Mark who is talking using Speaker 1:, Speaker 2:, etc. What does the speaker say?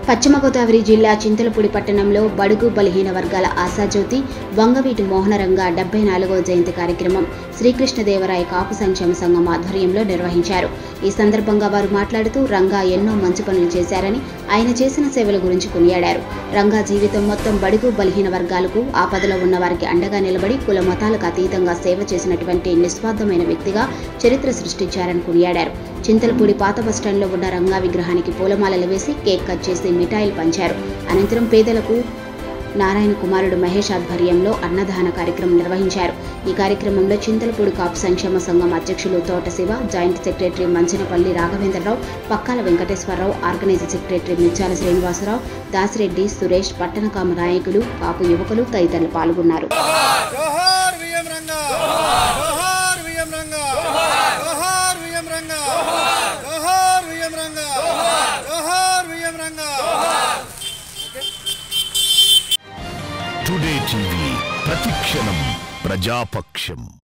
Speaker 1: పశ్చిమ గోదావరి జిల్లా చింతలపూడి పట్టణంలో బడుగు బలహీన వర్గాల ఆశాజ్యోతి వంగవీటి మోహనరంగ డెబ్బై నాలుగవ జయంతి కార్యక్రమం శ్రీకృష్ణదేవరాయ కాపు సంక్షేమ సంఘం ఆధ్వర్యంలో నిర్వహించారు ఈ సందర్భంగా వారు మాట్లాడుతూ రంగా ఎన్నో మంచి పనులు చేశారని ఆయన చేసిన సేవల గురించి కొనియాడారు రంగా జీవితం మొత్తం బడుగు బలహీన వర్గాలకు ఆపదలో ఉన్న వారికి అండగా నిలబడి కుల మతాలకు అతీతంగా సేవ చేసినటువంటి నిస్వార్థమైన వ్యక్తిగా చరిత్ర సృష్టించారని కొనియాడారు చింతలపూడి పాత బస్టాండ్లో ఉన్న రంగా విగ్రహానికి పూలమాలలు వేసి కేక్ కట్ చేసి మిఠాయిలు పంచారు అనంతరం పేదలకు నారాయణ కుమారుడు మహేష్ ఆధ్వర్యంలో అన్నదాన కార్యక్రమం నిర్వహించారు ఈ కార్యక్రమంలో చింతలపూడి కాపు సంక్షేమ సంఘం అధ్యక్షులు Thota Siva joint secretary Manchinapalli Raghavendra Rao Pakkala Venkateswara Rao organiser secretary Mirchala Srinivasa Rao Dasireddy Suresh పట్టణ కామ నాయకులు కాపు యువకులు తదితరులు పాల్గొన్నారు
Speaker 2: జోహార్ విఎం రంగా జోహార్ విఎం రంగా జోహార్ విఎం రంగా జోహార్ విఎం రంగా జోహార్ విఎం రంగా
Speaker 3: టుడే టీవీ ప్రతిక్షణం ప్రజాపక్షం